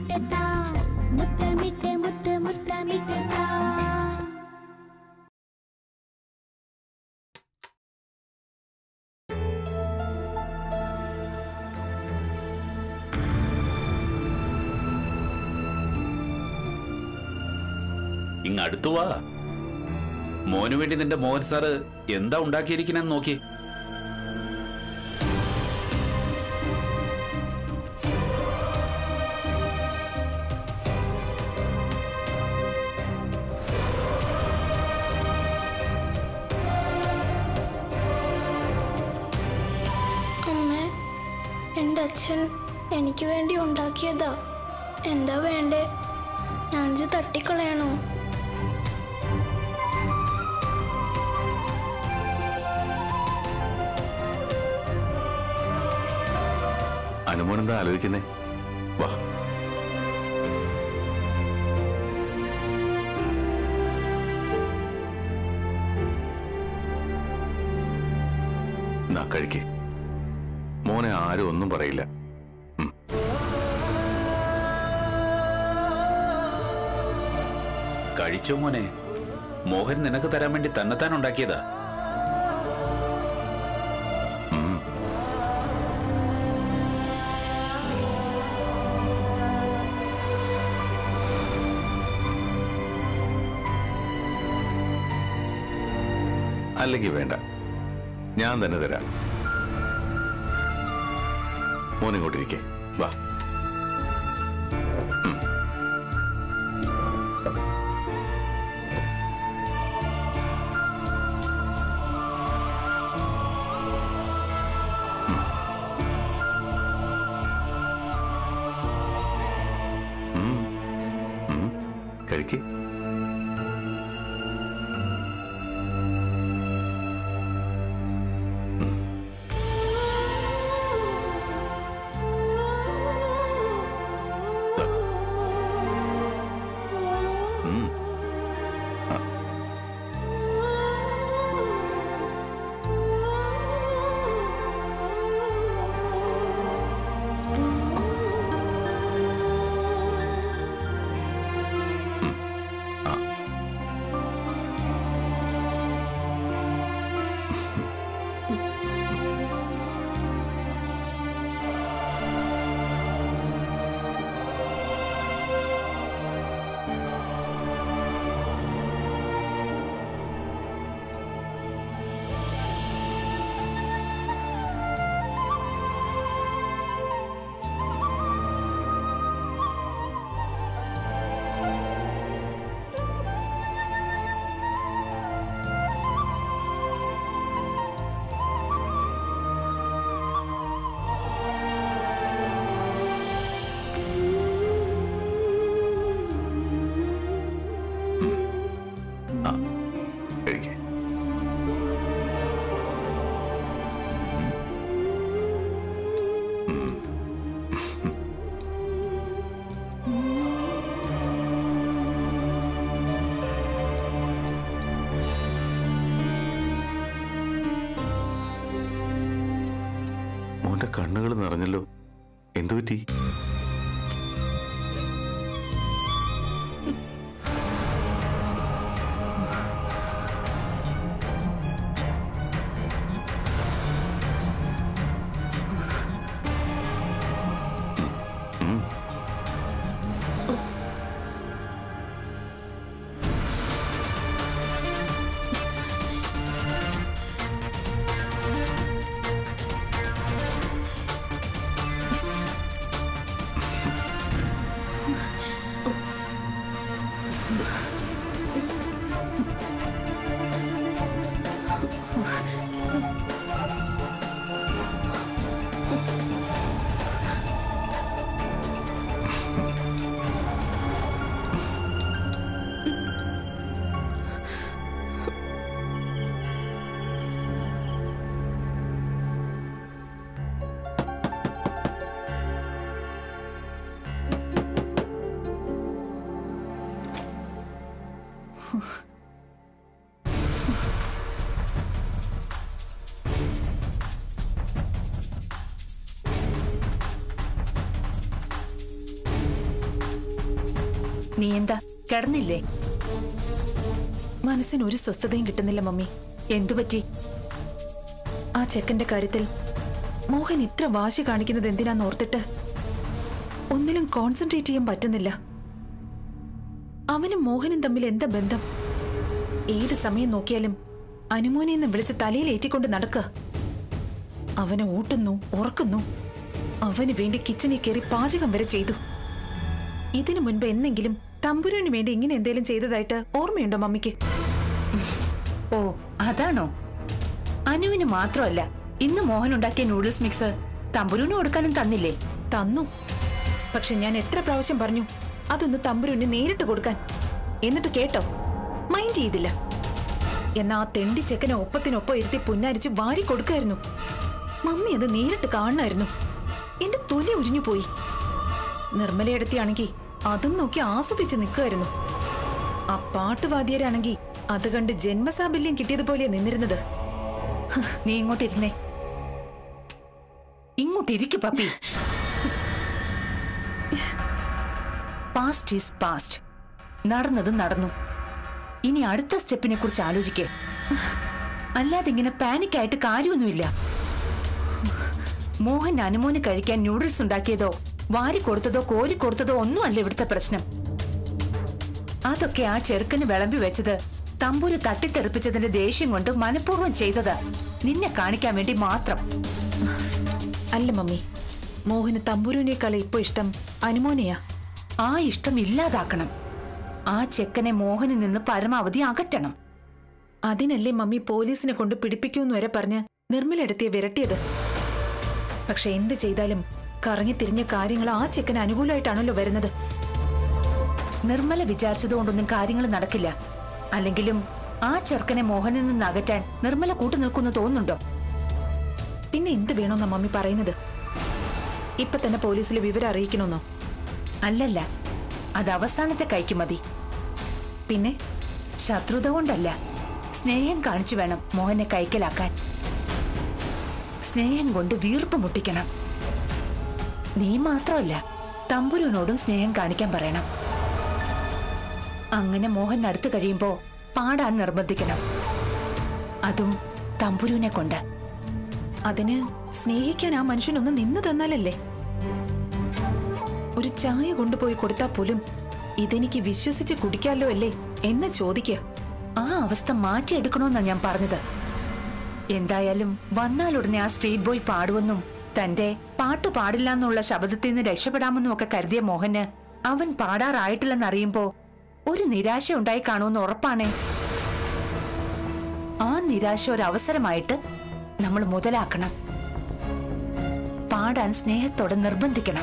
മുത്തമിട്ട് താ മുത്തമിട്ട് മുത്ത് മുത്തമിട്ട് താ ഇങ്ങ് അടുത്തു വാ മോനു വേണ്ടി നിന്റെ മോഹൻ സാറ് എന്താ ഉണ്ടാക്കിയിരിക്കണെന്ന് നോക്കി അമ്മേ എൻ്റെ അച്ഛൻ എനിക്ക് വേണ്ടി ഉണ്ടാക്കിയതാ എന്താ വേണ്ടേ ഞാനിത് തട്ടിക്കളയണോ അനുമോൻ എന്താ ആലോചിക്കുന്നേ വാ നാ കഴിക്ക് മോനെ ആരും ഒന്നും പറയില്ല കഴിച്ചോ മോനെ മോഹൻ നിനക്ക് തരാൻ വേണ്ടി തന്നെത്താൻ ഉണ്ടാക്കിയതാ അല്ലെങ്കിൽ വേണ്ട ഞാൻ തന്നെ തരാം മോനിങ്ങോട്ടിരിക്കേ വാ ഉം. ഉം. ഉം. കഴിക്ക് ദാ. ഉം. ആ. ഉം. ആ. ആ കഴിക്കേ മോന്റെ കണ്ണുകൾ നിറഞ്ഞല്ലോ എന്തു പറ്റി നീ എന്താ കിടന്നില്ലേ മനസ്സിന് ഒരു സ്വസ്ഥതയും കിട്ടുന്നില്ല മമ്മി എന്തു പറ്റി ആ ചെക്കന്റെ കാര്യത്തിൽ മോഹൻ ഇത്ര വാശി കാണിക്കുന്നത് എന്തിനാന്ന് ഓർത്തിട്ട് ഒന്നിലും കോൺസെൻട്രേറ്റ് ചെയ്യാൻ പറ്റുന്നില്ല അവനും മോഹനും തമ്മിൽ എന്താ ബന്ധം ഏത് സമയം നോക്കിയാലും അനുമോനെ എന്ന് വിളിച്ച് തലയിൽ ഏറ്റിക്കൊണ്ട് നടക്കുക അവനെ ഊട്ടുന്നു ഉറക്കുന്നു അവന് വേണ്ടി കിച്ചണിൽ കയറി പാചകം വരെ ചെയ്തു ഇതിനു മുൻപ് എന്നെങ്കിലും തമ്പുരുവിന് വേണ്ടി ഇങ്ങനെ എന്തേലും ചെയ്തതായിട്ട് ഓർമ്മയുണ്ടോ മമ്മിക്ക് ഓ അതാണോ അനുവിന് മാത്രമല്ല ഇന്ന് മോഹൻ ഉണ്ടാക്കിയ നൂഡിൽസ് മിക്സ് തമ്പുരുവിന് കൊടുക്കാനും തന്നില്ലേ തന്നു പക്ഷെ ഞാൻ എത്ര പ്രാവശ്യം പറഞ്ഞു അതൊന്ന് തമ്പുരുവിന് നേരിട്ട് കൊടുക്കാൻ എന്നിട്ട് കേട്ടോ മൈൻഡ് ചെയ്തില്ല എന്നാ ആ തെണ്ടി ചെക്കനെ ഒപ്പത്തിനൊപ്പം ഇരുത്തി പുന്നാരിച്ച് വാരി കൊടുക്കായിരുന്നു മമ്മി അത് നേരിട്ട് കാണണമായിരുന്നു എന്റെ തൊലി ഉരിഞ്ഞു പോയി നിർമ്മലയെടുത്തിയാണെങ്കി അതും നോക്കി ആസ്വദിച്ച് നിൽക്കുമായിരുന്നു ആ പാട്ടുവാദ്യരാണെങ്കി അത് കണ്ട് ജന്മസാബല്യം കിട്ടിയതുപോലെയാ നിന്നിരുന്നത് നീ ഇങ്ങോട്ടിരുന്നേ ഇങ്ങോട്ടിരിക്കു പപ്പി പാസ്റ്റ് ഈസ് പാസ്റ്റ് നടന്നത് നടന്നു ഇനി അടുത്ത സ്റ്റെപ്പിനെ കുറിച്ച് ആലോചിക്കേ അല്ലാതെ ഇങ്ങനെ പാനിക് ആയിട്ട് കാര്യമൊന്നുമില്ല മോഹൻ അനുമോന് കഴിക്കാൻ നൂഡിൽസ് ഉണ്ടാക്കിയതോ വാരി കൊടുത്തതോ കോരി കൊടുത്തതോ ഒന്നുമല്ല ഇവിടുത്തെ പ്രശ്നം അതൊക്കെ ആ ചെറുക്കന് വിളമ്പി വെച്ചത് തമ്പൂര് തട്ടിത്തെറിപ്പിച്ചതിന്റെ ദേഷ്യം കൊണ്ട് മനഃപൂർവ്വം ചെയ്തത് നിന്നെ കാണിക്കാൻ വേണ്ടി മാത്രം അല്ല മമ്മി മോഹന് തമ്പുരുവിനേക്കാൾ ഇപ്പൊ ഇഷ്ടം അനുമോനെയാ ആ ഇഷ്ടം ഇല്ലാതാക്കണം ആ ചെക്കനെ മോഹനിൽ നിന്ന് പരമാവധി അകറ്റണം അതിനല്ലേ മമ്മി പോലീസിനെ കൊണ്ട് പിടിപ്പിക്കൂന്ന് വരെ പറഞ്ഞ് നിർമ്മലെടുത്തിയ വിരട്ടിയത് പക്ഷെ എന്ത് ചെയ്താലും കറങ്ങി തിരിഞ്ഞ കാര്യങ്ങൾ ആ ചെക്കന് അനുകൂലമായിട്ടാണല്ലോ വരുന്നത് നിർമ്മല വിചാരിച്ചതുകൊണ്ടൊന്നും കാര്യങ്ങൾ നടക്കില്ല അല്ലെങ്കിലും ആ ചെറുക്കനെ മോഹനിൽ നിന്ന് അകറ്റാൻ നിർമ്മല കൂട്ടു നിൽക്കുന്നു തോന്നുന്നുണ്ടോ പിന്നെ എന്ത് വേണമെന്നാ മമ്മി പറയുന്നത് ഇപ്പൊ തന്നെ പോലീസിൽ വിവരം അറിയിക്കണമെന്നോ അല്ലല്ല അത് അവസാനത്തെ കൈക്ക് മതി പിന്നെ ശത്രുത കൊണ്ടല്ല സ്നേഹം കാണിച്ചു വേണം മോഹനെ കൈക്കലാക്കാൻ സ്നേഹം കൊണ്ട് വീർപ്പ് മുട്ടിക്കണം നീ മാത്രമല്ല തമ്പുരുവിനോടും സ്നേഹം കാണിക്കാൻ പറയണം അങ്ങനെ മോഹൻ അടുത്ത് കഴിയുമ്പോ പാടാൻ നിർബന്ധിക്കണം അതും തമ്പുരുവിനെ കൊണ്ട് അതിന് സ്നേഹിക്കാൻ ആ മനുഷ്യനൊന്ന് നിന്ന് തന്നാലല്ലേ ഒരു ചായ കൊണ്ടുപോയി കൊടുത്താ പോലും ഇതെനിക്ക് വിശ്വസിച്ച് കുടിക്കാലോ അല്ലേ എന്ന് ചോദിക്കുക ആ അവസ്ഥ മാറ്റിയെടുക്കണമെന്നാ ഞാൻ പറഞ്ഞത് എന്തായാലും വന്നാലുടനെ ആ സ്ട്രീറ്റ് ബോയ് പാടുമെന്നും തന്റെ പാട്ടു പാടില്ല എന്നുള്ള ശബ്ദത്തിൽ നിന്ന് രക്ഷപ്പെടാമെന്നും ഒക്കെ കരുതിയ മോഹന് അവൻ പാടാറായിട്ടില്ലെന്നറിയുമ്പോ ഒരു നിരാശ ഉണ്ടായി കാണുമെന്ന് ഉറപ്പാണേ ആ നിരാശ ഒരു അവസരമായിട്ട് നമ്മൾ മുതലാക്കണം പാടാൻ സ്നേഹത്തോടെ നിർബന്ധിക്കണം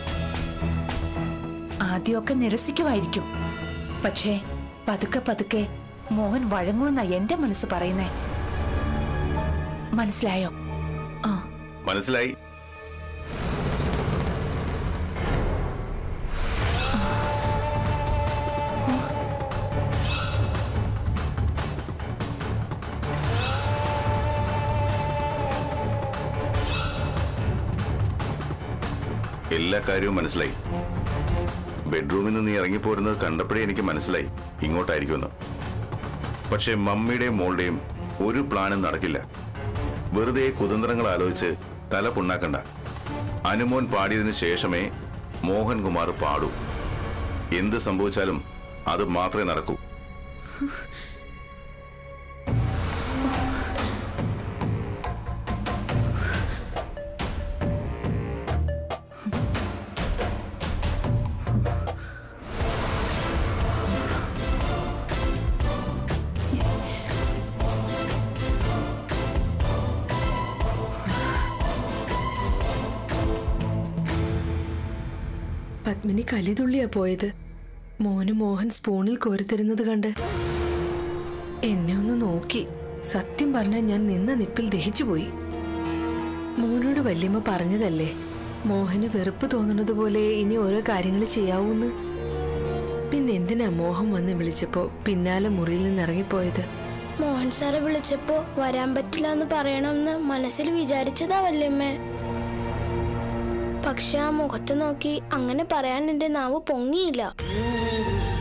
ആദ്യമൊക്കെ നിരസിക്കുമായിരിക്കും പക്ഷേ പതുക്കെ പതുക്കെ മോഹൻ വഴങ്ങുമെന്ന എന്റെ മനസ്സ് പറയുന്നേ മനസ്സിലായോ ആ മനസ്സിലായി എല്ലാ കാര്യവും മനസ്സിലായി ബെഡ്റൂമിൽ നിന്ന് നീ ഇറങ്ങിപ്പോരുന്നത് കണ്ടപ്പോഴേ എനിക്ക് മനസ്സിലായി ഇങ്ങോട്ടായിരിക്കുമെന്ന് പക്ഷെ മമ്മിയുടെയും മോളുടെയും ഒരു പ്ലാനും നടക്കില്ല വെറുതെ കുതന്ത്രങ്ങൾ ആലോചിച്ച് തല പുണ്ണാക്കണ്ട അനുമോൻ പാടിയതിനു ശേഷമേ മോഹൻകുമാർ പാടൂ എന്ത് സംഭവിച്ചാലും അത് മാത്രമേ നടക്കൂ പത്മിനി കലിതുള്ളിയാ പോയത് മോന് മോഹൻ സ്പൂണിൽ കോരിത്തരുന്നത് കണ്ട് എന്നെ ഒന്ന് നോക്കി സത്യം പറഞ്ഞാൽ ഞാൻ നിന്ന നിപ്പിൽ ദഹിച്ചുപോയി മോനോട് വല്യമ്മ പറഞ്ഞതല്ലേ മോഹന് വെറുപ്പ് തോന്നുന്നത് പോലെ ഇനി ഓരോ കാര്യങ്ങൾ ചെയ്യാവൂന്ന് പിന്നെ എന്തിനാ മോഹൻ വന്ന് വിളിച്ചപ്പോ പിന്നാലെ മുറിയിൽ നിന്ന് ഇറങ്ങിപ്പോയത് മോഹൻ സാറെ വിളിച്ചപ്പോ വരാൻ പറ്റില്ല എന്ന് പറയണമെന്ന് മനസ്സിൽ വിചാരിച്ചതാ വല്യമ്മേ പക്ഷെ ആ മുഖത്ത് നോക്കി അങ്ങനെ പറയാൻ എന്റെ നാവ് പൊങ്ങിയില്ല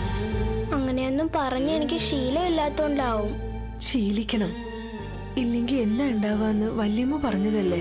ഇങ്ങനെയൊന്നും പറഞ്ഞ് എനിക്ക് ശീലമില്ലാത്തോണ്ടാവും ശീലിക്കണം ഇല്ലെങ്കിൽ എന്താ ഉണ്ടാവാന്ന് വല്യമ്മ പറഞ്ഞതല്ലേ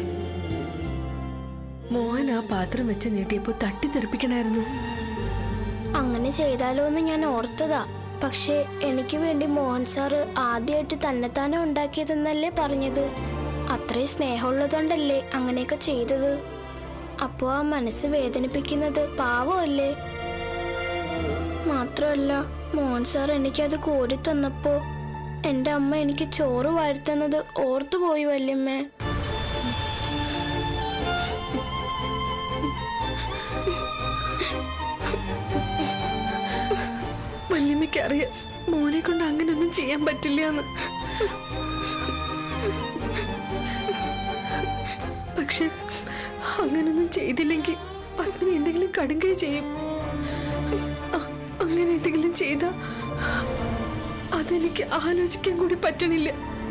മോഹൻ ആ പാത്രം വെച്ച് നീട്ടിയപ്പോ തട്ടിത്തെറിപ്പിക്കണായിരുന്നു അങ്ങനെ ചെയ്താലോ എന്ന് ഞാൻ ഓർത്തതാ പക്ഷെ എനിക്ക് വേണ്ടി മോഹൻ സാറ് ആദ്യമായിട്ട് തന്നെത്താനെ ഉണ്ടാക്കിയതെന്നല്ലേ പറഞ്ഞത് അത്രയും സ്നേഹമുള്ളതുകൊണ്ടല്ലേ അങ്ങനെയൊക്കെ ചെയ്തത് അപ്പോ ആ മനസ്സ് വേദനിപ്പിക്കുന്നത് പാവമല്ലേ മാത്രമല്ല മോഹൻ സാർ എനിക്കത് കോരി തന്നപ്പോ എന്റെ അമ്മ എനിക്ക് ചോറ് വാഴ്ത്തുന്നത് ഓർത്തുപോയി വല്യമ്മേ വല്യമ്മയ്ക്ക് അറിയാം മോനെ കൊണ്ട് അങ്ങനെയൊന്നും ചെയ്യാൻ പറ്റില്ല എന്ന് പക്ഷെ അങ്ങനൊന്നും ചെയ്തില്ലെങ്കിൽ പത്മിനി എന്തെങ്കിലും കടുങ്കൈ ചെയ്യും അ- അങ്ങനെ എന്തെങ്കിലും ചെയ്ത അതെനിക്ക് ആലോചിക്കാൻ കൂടി പറ്റണില്ല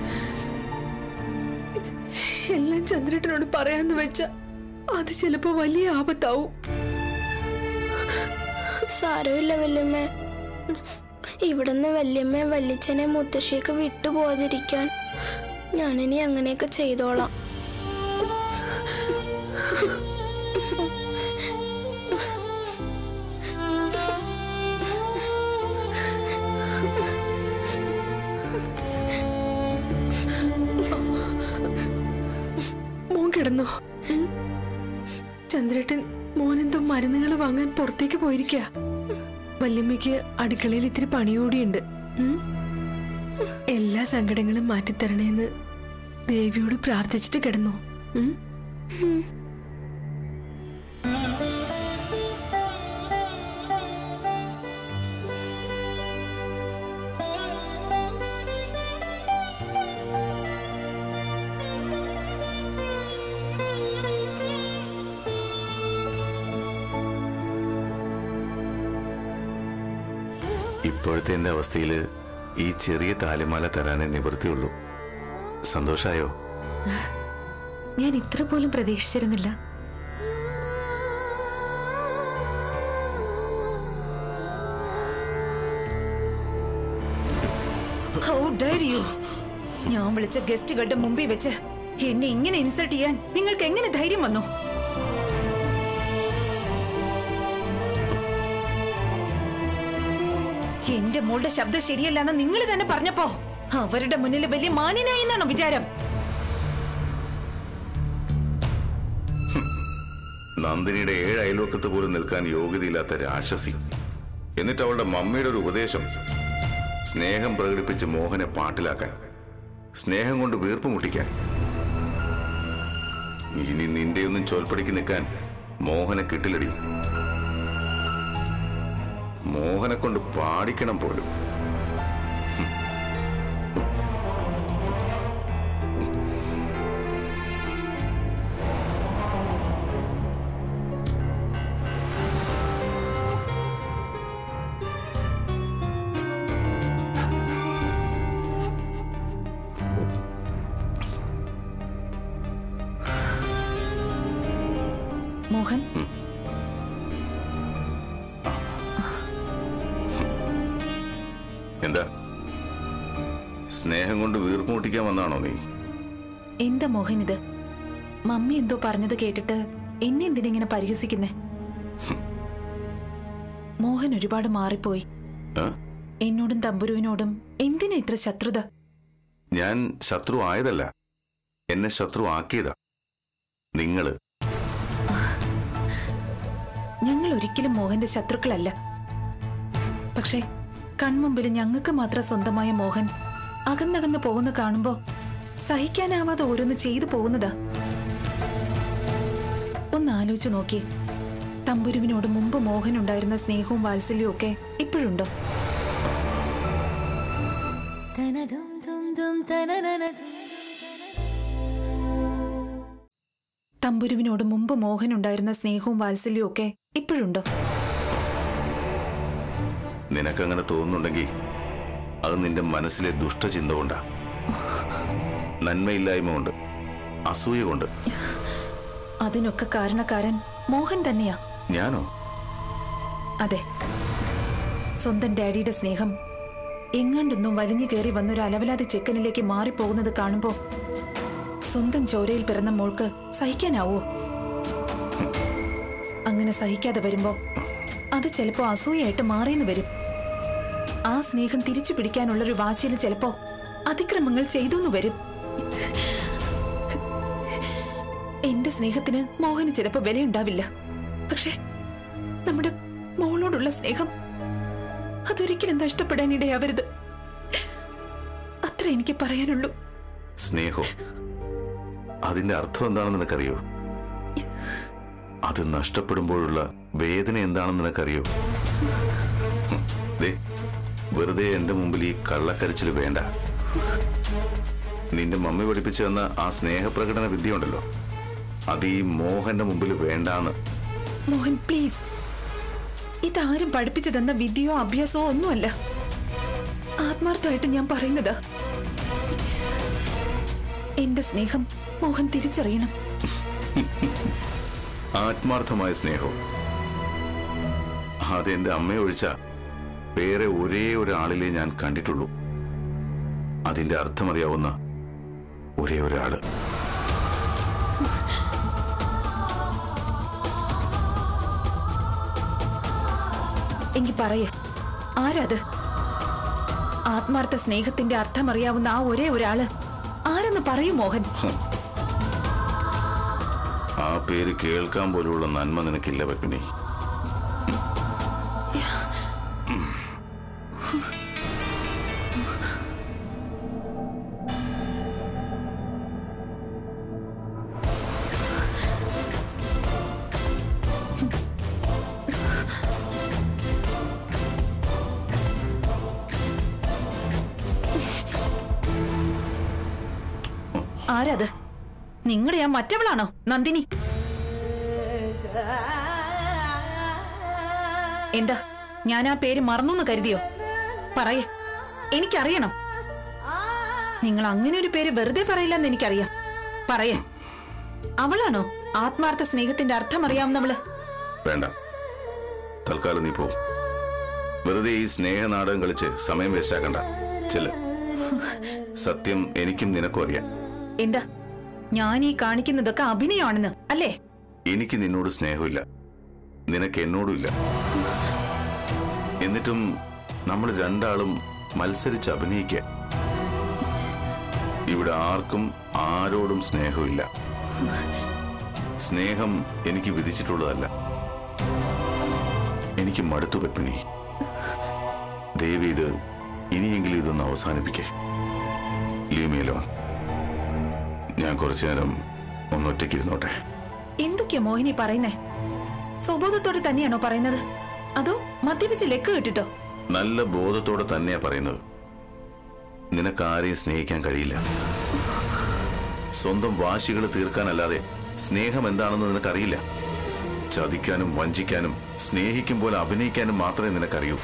എല്ലാം ചന്ദ്രേട്ടനോട് പറയാന്ന് വെച്ച അത് ചിലപ്പോ വലിയ ആപത്താവും സാരമില്ല വല്യമ്മ ഇവിടുന്ന് വല്യമ്മ വല്യച്ഛനെ മുത്തശ്ശിയൊക്കെ വിട്ടുപോകാതിരിക്കാൻ ഞാനിനി അങ്ങനെയൊക്കെ ചെയ്തോളാം മോൻ കിടന്നോ ഉം? ചന്ദ്രേട്ടൻ മോനെന്തോ മരുന്നുകൾ വാങ്ങാൻ പുറത്തേക്ക് പോയിരിക്ക വല്യമ്മയ്ക്ക് അടുക്കളയിൽ ഇത്തിരി പണിയോടിയുണ്ട് ഉം? എല്ലാ സങ്കടങ്ങളും മാറ്റിത്തരണേന്ന് ദേവിയോട് പ്രാർത്ഥിച്ചിട്ട് കിടന്നു ഉം? ഇപ്പോഴത്തെ എൻ്റെ അവസ്ഥയിൽ ഈ ചെറിയ താലിമാല തരാനേ നിവൃത്തിയുള്ളൂ സന്തോഷായോ ഞാൻ ഇത്ര പോലും പ്രതീക്ഷിച്ചിരുന്നില്ല How dare you? ഞാൻ വിളിച്ച ഗസ്റ്റുകളുടെ മുമ്പിൽ വെച്ച് എന്നെ ഇങ്ങനെ ഇൻസൾട്ട് ചെയ്യാൻ നിങ്ങൾക്ക് എങ്ങനെ ധൈര്യം വന്നു എന്റെ മോളുടെ ശബ്ദം ശരിയല്ലെന്ന് നിങ്ങൾ തന്നെ പറഞ്ഞപ്പോ അവരുടെ മുന്നിൽ വലിയ മാന്യനായി എന്നാണോ വിചാരം നന്ദിനിയുടെ ഏഴ് അയൽവക്കത്ത് പോലും നിൽക്കാൻ യോഗ്യതയില്ലാത്ത രാക്ഷസി എന്നിട്ട് അവളുടെ മമ്മിയുടെ ഒരു ഉപദേശം സ്നേഹം പ്രകടിപ്പിച്ച് മോഹനെ പാട്ടിലാക്കാൻ സ്നേഹം കൊണ്ട് വീർപ്പ് മുട്ടിക്കാൻ ഇനി നിന്റെയൊന്നും ചോൽപ്പടിക്ക് നിൽക്കാൻ മോഹനെ കിട്ടില്ലടി മോഹനെ കൊണ്ട് പാടിക്കണം പോലും മോഹൻ എന്താ സ്നേഹം കൊണ്ട് വീർപ്പ് മുട്ടിക്കാൻ വന്നാണോ നീ എന്താ മോഹൻ ഇത് മമ്മി എന്തോ പറഞ്ഞത് കേട്ടിട്ട് എന്നെ എന്തിനിങ്ങനെ പരിഹസിക്കുന്നേ മോഹൻ ഒരുപാട് മാറിപ്പോയി ആ? എന്നോടും തമ്പുരുവിനോടും എന്തിനാ ഇത്ര ശത്രുത ഞാൻ ശത്രു ആയതല്ല എന്നെ ശത്രു ആക്കിയതാ നിങ്ങള് ഞങ്ങൾ ഒരിക്കലും മോഹന്റെ ശത്രുക്കളല്ല പക്ഷേ കൺമുമ്പിൽ ഞങ്ങൾക്ക് മാത്രം സ്വന്തമായ മോഹൻ അകന്നകന്ന് പോകുന്ന കാണുമ്പോ സഹിക്കാനാവാതെ ഓരോന്ന് ചെയ്തു പോകുന്നതാ ഒന്ന് ആലോചിച്ചു നോക്കി തമ്പുരുവിനോട് മുമ്പ് മോഹൻ ഉണ്ടായിരുന്ന സ്നേഹവും വാത്സല്യവും ഒക്കെ ഇപ്പോഴുണ്ടോ തമ്പുരുവിനോട് മുമ്പ് മോഹൻ ഉണ്ടായിരുന്ന സ്നേഹവും വാത്സല്യവും ഒക്കെ ഇപ്പോഴുണ്ടോ നിനക്കങ്ങനെ തോന്നുന്നുണ്ടെങ്കിൽ അത് നിന്റെ മനസ്സിലെ ദുഷ്ടചിന്ത കൊണ്ടാ നന്മയില്ലായ്മ കൊണ്ട് അസൂയ കൊണ്ട് അതിനൊക്കെ കാരണക്കാരൻ മോഹൻ തന്നെയാ ഞാനോ അതെ സ്വന്തം ഡാഡിയുടെ സ്നേഹം എങ്ങാണ്ടൊന്നും വലിഞ്ഞു കയറി വന്നൊരു അലവലാതി ചെക്കനിലേക്ക് മാറിപ്പോകുന്നത് കാണുമ്പോ സ്വന്തം ചോരയിൽ പിറന്ന മോൾക്ക് സഹിക്കാനാവോ അങ്ങനെ സഹിക്കാതെ വരുമ്പോ അത് ചിലപ്പോ അസൂയായിട്ട് മാറിയെന്ന് വരും ആ സ്നേഹം തിരിച്ചു പിടിക്കാനുള്ളൊരു വാശിയിൽ ചിലപ്പോ അതിക്രമങ്ങൾ ചെയ്തു വരും എന്റെ സ്നേഹത്തിന് മോഹന് ചിലപ്പോ വിലയുണ്ടാവില്ല പക്ഷേ നമ്മുടെ മോളോടുള്ള സ്നേഹം അതൊരിക്കലും നഷ്ടപ്പെടാൻ ഇടയാവരുത് അത്ര എനിക്ക് പറയാനുള്ളൂ സ്നേഹം അതിന്റെ അർത്ഥം എന്താണെന്ന് നിനക്കറിയോ അത് നഷ്ടപ്പെടുമ്പോഴുള്ള വേദന എന്താണെന്ന് നിനക്കറിയോ ഹും, ദേ വെറുതെ എന്റെ മുമ്പിൽ ഈ കള്ളക്കരച്ചിൽ വേണ്ട നിന്റെ മമ്മി പഠിപ്പിച്ചു തന്ന ആ സ്നേഹപ്രകടന വിദ്യ ഉണ്ടല്ലോ അത് ഈ മോഹന്റെ മുമ്പിൽ വേണ്ടാന്ന് മോഹൻ പ്ലീസ് ഇതാരും പഠിപ്പിച്ചു തന്ന വിദ്യയോ അഭ്യാസമോ ഒന്നുമല്ല ആത്മാർത്ഥമായിട്ട് ഞാൻ പറയുന്നത് എന്റെ സ്നേഹം മോഹൻ തിരിച്ചറിയണം ആത്മാർത്ഥമായ സ്നേഹവും അതെന്റെ അമ്മയെ ഒഴിച്ച വേറെ ഒരേ ഒരാളിലെ ഞാൻ കണ്ടിട്ടുള്ളൂ അതിന്റെ അർത്ഥമറിയാവുന്ന ഒരേ ഒരാള് എങ്കി പറയ ആരാത് ആത്മാർത്ഥ സ്നേഹത്തിന്റെ അർത്ഥമറിയാവുന്ന ആ ഒരേ ഒരാള് ആരെന്ന് പറയൂ മോഹൻ ആ പേര് കേൾക്കാൻ പോലുള്ള നന്മ നിനക്കില്ല പത്മിനി ആരാത് നിങ്ങളുടെ ആ മറ്റവളാണോ നന്ദിനി എന്താ ഞാൻ ആ പേര് മറന്നു കരുതിയോ പറയേ എനിക്കറിയണം നിങ്ങൾ അങ്ങനെ ഒരു പേര് വെറുതെ പറയില്ലെന്ന് എനിക്കറിയാം പറയേ അവളാണോ ആത്മാർത്ഥ സ്നേഹത്തിന്റെ അർത്ഥം അറിയാവുന്നവള് വേണ്ട തൽക്കാലം നീ പോ വെറുതെ ഈ സ്നേഹനാടകം കളിച്ച് സമയം വേസ്റ്റാക്കണ്ട ചെല്ല് സത്യം എനിക്കും നിനക്കും അറിയാം എന്താ ഞാൻ ഈ കാണിക്കുന്നതൊക്കെ അഭിനയമാണെന്ന് അല്ലേ എനിക്ക് നിന്നോട് സ്നേഹമില്ല നിനക്ക് എന്നോടും ഇല്ല എന്നിട്ടും നമ്മൾ രണ്ടാളും മത്സരിച്ച് അഭിനയിക്കുക ഇവിടെ ആർക്കും ആരോടും സ്നേഹമില്ല സ്നേഹം എനിക്ക് വിധിച്ചിട്ടുള്ളതല്ല എനിക്ക് മടുത്തു പത്മിനി ദേവി ഇത് ഇനിയെങ്കിലും ഇതൊന്ന് അവസാനിപ്പിക്കേ ലീമിയലോ ഞാൻ കുറച്ചു നേരം ഒന്നൊറ്റയ്ക്ക് ഇരുന്നോട്ടെ എന്തൊക്കെയാ മോഹിനി പറയുന്നേ സ്വബോധത്തോടെ തന്നെയാണോ പറയുന്നത് അതോ മദ്യപിച്ച് ലെക്ക് കിട്ടിട്ടോ നല്ല ബോധത്തോടെ തന്നെയാ പറയുന്നത് നിനക്കാരെയും സ്നേഹിക്കാൻ കഴിയില്ല സ്വന്തം വാശികൾ തീർക്കാനല്ലാതെ സ്നേഹം എന്താണെന്ന് നിനക്കറിയില്ല ചതിക്കാനും വഞ്ചിക്കാനും സ്നേഹിക്കും പോലെ അഭിനയിക്കാനും മാത്രമേ നിനക്കറിയൂ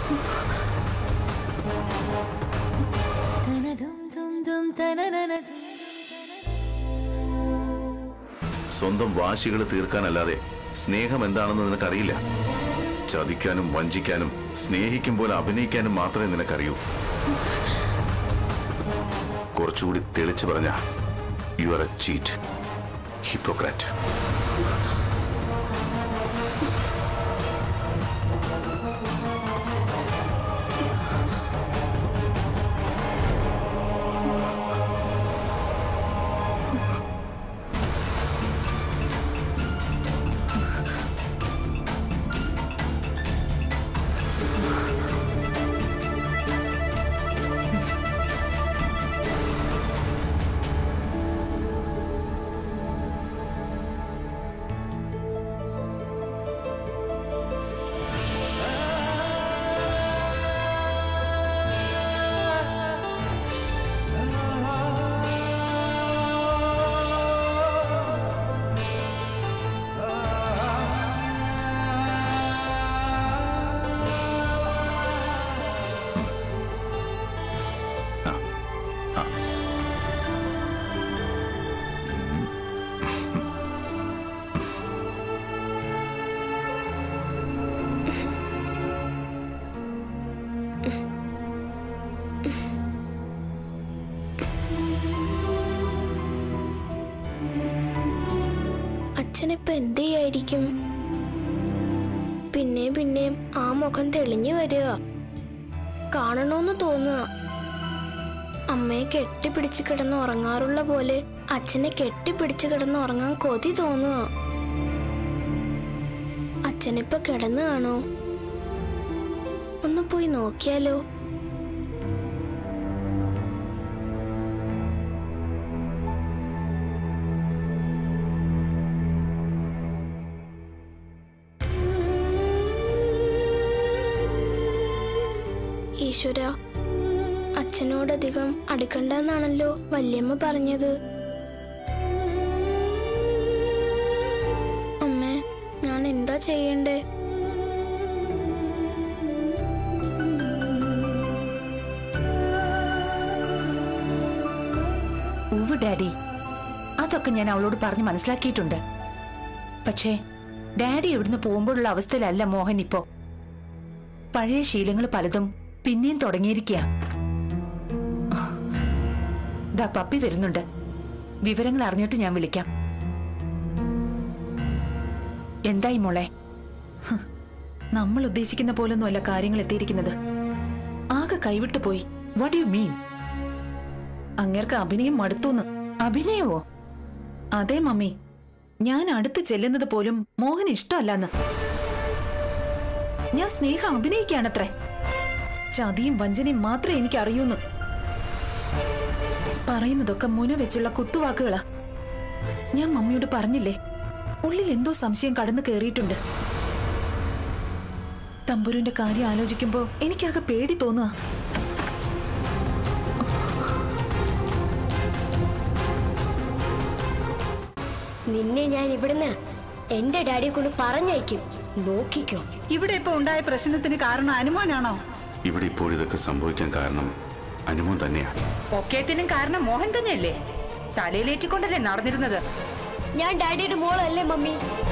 സ്വന്തം വാശികൾ തീർക്കാനല്ലാതെ സ്നേഹം എന്താണെന്ന് നിനക്കറിയില്ല ചതിക്കാനും വഞ്ചിക്കാനും സ്നേഹിക്കും പോലെ അഭിനയിക്കാനും മാത്രമേ നിനക്കറിയൂ കുറച്ചുകൂടി തെളിച്ചു പറഞ്ഞ you are a cheat hypocrite അച്ഛനിപ്പോ എന്ത് ചെയ്യായിരിക്കും പിന്നെയും പിന്നെയും ആ മുഖം തെളിഞ്ഞു വരിക കാണണോന്ന് തോന്നുക അമ്മയെ കെട്ടിപ്പിടിച്ച് കിടന്ന് ഉറങ്ങാറുള്ള പോലെ അച്ഛനെ കെട്ടിപ്പിടിച്ച് കിടന്ന് ഉറങ്ങാൻ കൊതി തോന്നുക അച്ഛനിപ്പോ കിടന്നു കാണോ ഒന്ന് പോയി നോക്കിയാലോ ഈശ്വര അച്ഛനോടധികം അടുക്കണ്ടെന്നാണല്ലോ വല്യമ്മ പറഞ്ഞത് അമ്മേ ഞാൻ എന്താ ചെയ്യണ്ടേ ഉവ് ഡാഡി അതൊക്കെ ഞാൻ അവളോട് പറഞ്ഞ് മനസ്സിലാക്കിയിട്ടുണ്ട് പക്ഷേ ഡാഡി ഇവിടുന്ന് പോകുമ്പോഴുള്ള അവസ്ഥയിലല്ല മോഹൻ ഇപ്പോ പഴയ ശീലങ്ങൾ പലതും പിന്നെയും തുടങ്ങിയിരിക്കുക ദാ പപ്പി വരുന്നുണ്ട് വിവരങ്ങൾ അറിഞ്ഞിട്ട് ഞാൻ വിളിക്കാം എന്തായി മോളെ നമ്മൾ ഉദ്ദേശിക്കുന്ന പോലൊന്നുമല്ല കാര്യങ്ങൾ എത്തിയിരിക്കുന്നത് ആകെ കൈവിട്ടു പോയി വാട്ട് യു മീൻ അങ്ങേർക്ക് അഭിനയം മടുത്തൂന്ന് അഭിനയമോ അതെ മമ്മി ഞാൻ അടുത്ത് ചെല്ലുന്നത് പോലും മോഹൻ ഇഷ്ടമല്ലെന്ന് ഞാൻ സ്നേഹം അഭിനയിക്കാണത്രേ ചതിയും വഞ്ചനയും മാത്രമേ എനിക്ക് അറിയൂന്ന് പറയുന്നതൊക്കെ മുന വെച്ചുള്ള കുത്തുവാക്കുകളാ ഞാൻ മമ്മിയോട് പറഞ്ഞില്ലേ ഉള്ളിൽ എന്തോ സംശയം കടന്നു കയറിയിട്ടുണ്ട് തമ്പുരുവിന്റെ കാര്യം ആലോചിക്കുമ്പോ എനിക്കാകെ പേടി തോന്നുക നിന്നെ ഞാൻ ഇവിടുന്ന് എന്റെ ഡാഡിയെ കൊണ്ട് പറഞ്ഞയക്കും നോക്കിക്കോ ഇവിടെ ഇപ്പൊ ഉണ്ടായ പ്രശ്നത്തിന് കാരണം അനുമോനാണോ ഇവിടെ ഇപ്പോഴിതൊക്കെ സംഭവിക്കാൻ കാരണം അനുമോൻ തന്നെയാണ് ഒക്കേത്തിനും കാരണം മോഹൻ തന്നെയല്ലേ തലയിലേറ്റിക്കൊണ്ടല്ലേ നടന്നിരുന്നത് ഞാൻ ഡാഡിയുടെ മോളല്ലേ മമ്മി